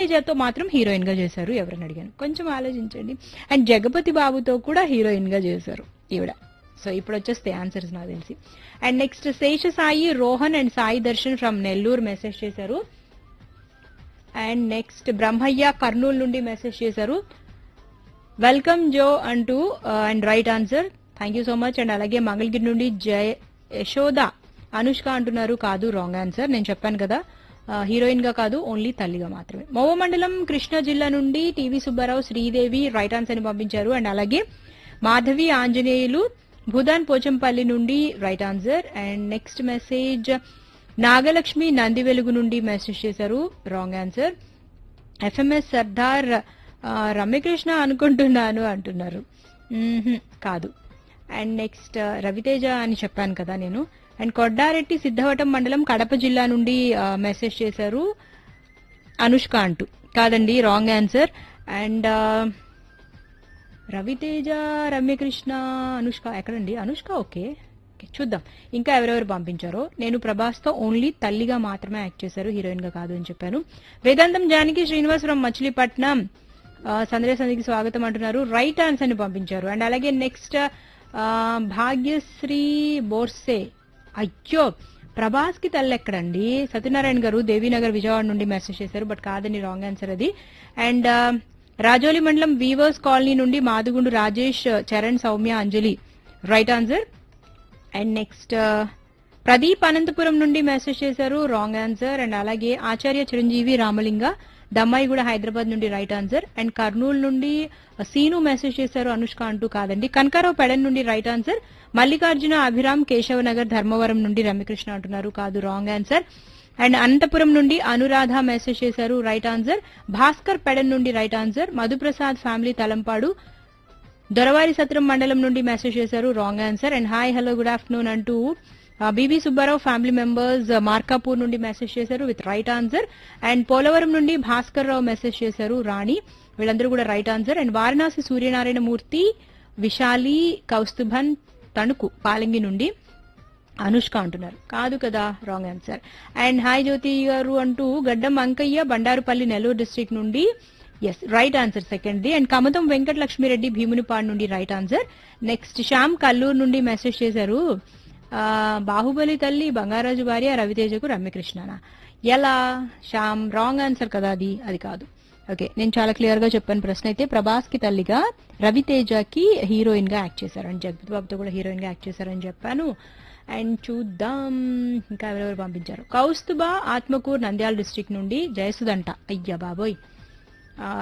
రవితేజతో మాత్రం హీరోయిన్ గా చేశారు ఎవరని అడిగాను కొంచెం ఆలోచించండి అండ్ జగపతి బాబుతో కూడా హీరోయిన్ గా చేశారు ఈవిడ సో ఇప్పుడు వచ్చేస్తే ఆన్సర్స్ నాకు తెలిసి and next Sesha Sai Rohan and Sai Darshan from Nellore message చేశారు అండ్ నెక్స్ట్ బ్రహ్మయ్య కర్నూలు నుండి మెసేజ్ చేశారు వెల్కమ్ జో అంటూ and right answer thank you so much and అలాగే మంగళగిరి నుండి జయ యశోద అనుష్క అంటున్నారు కాదు రాంగ్ ఆన్సర్ నేను చెప్పాను కదా హీరోయిన్ గా కాదు ఓన్లీ తల్లిగా మాత్రమే మోవ మండలం కృష్ణా జిల్లా నుండి TV Subbarao Sridevi right answer ని పంపించారు అండ్ అలాగే మాధవి ఆంజనేయులు భూదాన్ పోచంపల్లి నుండి right answer and next message Nagalakshmi Nandi Velugu నుండి మెసేజ్ చేశారు రాంగ్ ఆన్సర్ ఎఫ్ఎంఎస్ సర్దార్ ఆ, రమ్యకృష్ణ అనుకుంటున్నాను అంటున్నారు మ్మ్హ్మ్, కాదు అండ్ నెక్స్ట్ రవితేజ అని చెప్పాను కదా నేను అండ్ కొడ్డారెడ్డి సిద్ధవటం మండలం కడప జిల్లా నుండి ఆ, మెసేజ్ చేశారు అనుష్క అంటూ కాదండి రాంగ్ ఆన్సర్ అండ్ ఆ, రవితేజ రమ్యకృష్ణ అనుష్క ఎక్కడండి అనుష్క ఓకే ఓకే, చూద్దాం ఇంకా ఎవరెవరు పంపించారో నేను ప్రభాస్తో ఓన్లీ తల్లిగా మాత్రమే యాక్ట్ చేశారు హీరోయిన్ గా కాదు అని చెప్పాను వేదాంతం జానకి శ్రీనివాస్ ఫ్రమ్ మచిలీపట్నం ఆ, సందేశ సంధికి స్వాగతం అంటున్నారు రైట్ ఆన్సర్ ని పంపించారు అండ్ అలాగే నెక్స్ట్ భాగ్యశ్రీ బోర్సే అయ్యో ప్రభాస్ కి తల్లి ఎక్కడండి సత్యనారాయణ గారు దేవీనగర్ విజయవాడ నుండి మెసేజ్ చేశారు బట్ కాదని రాంగ్ ఆన్సర్ అది అండ్ రాజోలి మండలం వీవర్స్ కాలనీ నుండి Madugundu Rajesh Charan Soumya Anjali right answer and next Pradeep Anantapur నుండి మెసేజ్ చేశారు రాంగ్ ఆన్సర్ అండ్ అలాగే ఆచార్య చిరంజీవి రామలింగ దమ్మాయి కూడా హైదరాబాద్ నుండి రైట్ ఆన్సర్ అండ్ కర్నూలు నుండి సీను మెసేజ్ చేశారు అనుష్క అంటూ కాదండి కనకారావు పెడన్ నుండి రైట్ ఆన్సర్ మల్లికార్జున అభిరామ్ కేశవ నగర్ ధర్మవరం నుండి రమ్యకృష్ణ అంటున్నారు కాదు రాంగ్ ఆన్సర్ అండ్ అనంతపురం నుండి అనురాధ మెసేజ్ చేశారు రైట్ ఆన్సర్ భాస్కర్ పెడన్ నుండి right answer Madhuprasad family Talampadu Doravari Satram మండలం నుండి మెసేజ్ చేశారు wrong answer and hi hello good afternoon అంటూ BB Subbarao family members Markapur నుండి మెసేజ్ చేశారు with right answer and Polavaram నుండి భాస్కర్ రావు మెసేజ్ చేశారు రాణి వీళ్ళందరూ కూడా right answer and Varanasi Suryanarayana Murthy Vishali Kaustubhan Tanuku Palangi నుండి అనుష్క అంటున్నారు కాదు కదా wrong answer and hi Jyothi garu అంటూ గడ్డం అంకయ్య బండారుపల్లి నెల్లూరు డిస్ట్రిక్ట్ నుండి yes right answer second the and Kamatham Venkata Lakshmireddy Bhimunipadu నుండి right answer next Shyam Kalluru నుండి మెసేజ్ చేశారు ఆ, బాహుబలి తల్లి బంగారాజు భార్య రవితేజకు రమ్యకృష్ణనా ఎలా శ్యామ్ రాంగ్ ఆన్సర్ కదా అది అది కాదు ఓకే నేను చాలా క్లియర్ గా చెప్పాను ప్రశ్న అయితే ప్రభాస్ కి తల్లిగా రవితేజకి హీరోయిన్ గా యాక్ట్ చేశారు అండ్ జగపతి బాబుతో కూడా హీరోయిన్ గా యాక్ట్ చేశారని చెప్పాను అండ్ చూద్దాం ఇంకా ఎవరెవరు పంపించారు కౌస్తుబా ఆత్మకూర్ నంద్యాల డిస్ట్రిక్ట్ నుండి జయసుదంట అయ్యా బాబోయ్ ఆ,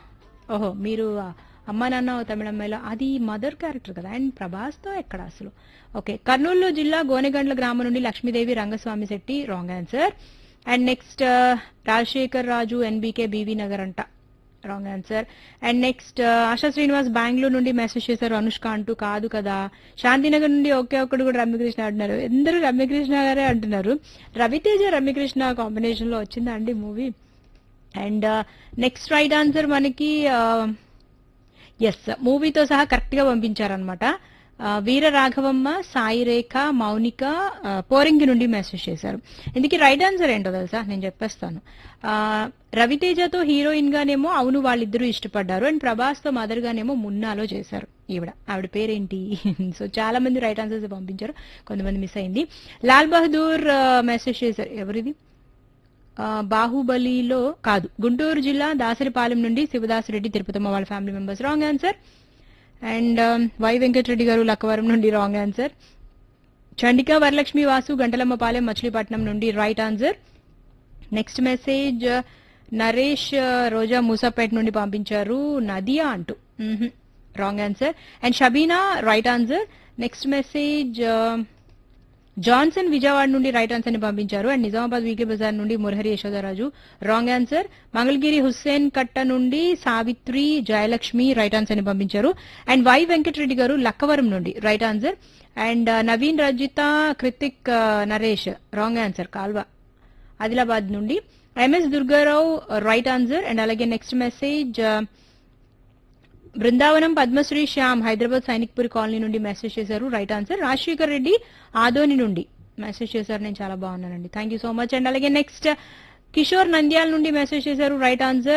ఓహో మీరు అమ్మ నాన్న ఓ తమిళమ్మాయిలో అది మదర్ క్యారెక్టర్ కదా అండ్ ప్రభాస్తో ఎక్కడ అసలు ఓకే కర్నూలు జిల్లా గోనెగండ్ల గ్రామం నుండి Lakshmidevi Rangaswamy Shetty wrong answer and next Rajasekhar Raju NBK BV Nagar అంట wrong answer and next Asha Srinivas Bengaluru నుండి మెసేజ్ చేశారు అనుష్క అంటూ కాదు కదా శాంతినగర్ నుండి ఒకే ఒక్కడు కూడా రమ్యకృష్ణ అంటున్నారు అందరూ రమ్యకృష్ణ గారే అంటున్నారు రవితేజ రమ్యకృష్ణ కాంబినేషన్ లో వచ్చిందా అండి movie and next right answer మనకి ఎస్ మూవీతో సహా కరెక్ట్ గా పంపించారనమాట వీర రాఘవమ్మ సాయి రేఖ మౌనిక ఆ, పోరింగి నుండి మెసేజ్ చేశారు ఇందుకే రైట్ ఆన్సర్ ఏంటో తెలుసా నేను చెప్పేస్తాను ఆ, రవితేజతో హీరోయిన్ గానేమో అవును వాళ్ళిద్దరూ ఇష్టపడ్డారు అండ్ ప్రభాస్ తో మదర్ గానేమో మున్నాలో చేశారు ఈవిడ ఆవిడ పేరేంటి సో చాలా మంది రైట్ ఆన్సర్స్ పంపించారు కొంతమంది మిస్ అయింది లాల్ బహదూర్ మెసేజ్ చేశారు ఎవరిది ఆ, బాహుబలిలో కాదు గుంటూరు జిల్లా దాసరిపాలెం నుండి శివదాసరెడ్డి తిరుపతమ్మ వాళ్ళ family members wrong answer and Y Venkatareddy గారు లక్కవరం నుండి రాంగ్ ఆన్సర్ చండిక వరలక్ష్మి వాసు గంటలమ్మపాలెం మచిలీపట్నం నుండి right answer next message Naresh ఆ, రోజా మూసాపేట నుండి పంపించారు నదియా అంటూ wrong answer and Shabeena right answer next message Johnson Vijayawada నుండి రైట్ ఆన్సర్ ని పంపించారు అండ్ నిజామాబాద్ వీకే బజార్ నుండి మురహరి యశోదరాజు రాంగ్ ఆన్సర్ మంగళగిరి హుస్సేన్ కట్ట నుండి సావిత్రి జయలక్ష్మి రైట్ ఆన్సర్ ని పంపించారు అండ్ వై వెంకటరెడ్డి గారు లక్కవరం నుండి right answer and Naveen Rajitha Krithik ఆ, నరేష్ రాంగ్ ఆన్సర్ కాల్వ ఆదిలాబాద్ నుండి MS Durgarao right answer and అలాగే next message Brindavanam Padmashri Shyam Hyderabad Sainikpur colony నుండి మెసేజ్ చేశారు రైట్ ఆన్సర్ రాజశేఖర్ రెడ్డి ఆదోని నుండి మెసేజ్ చేశారు నేను చాలా బాగున్నానండి thank you so much and అలాగే నెక్స్ట్ కిషోర్ నంద్యాల నుండి మెసేజ్ చేశారు రైట్ ఆన్సర్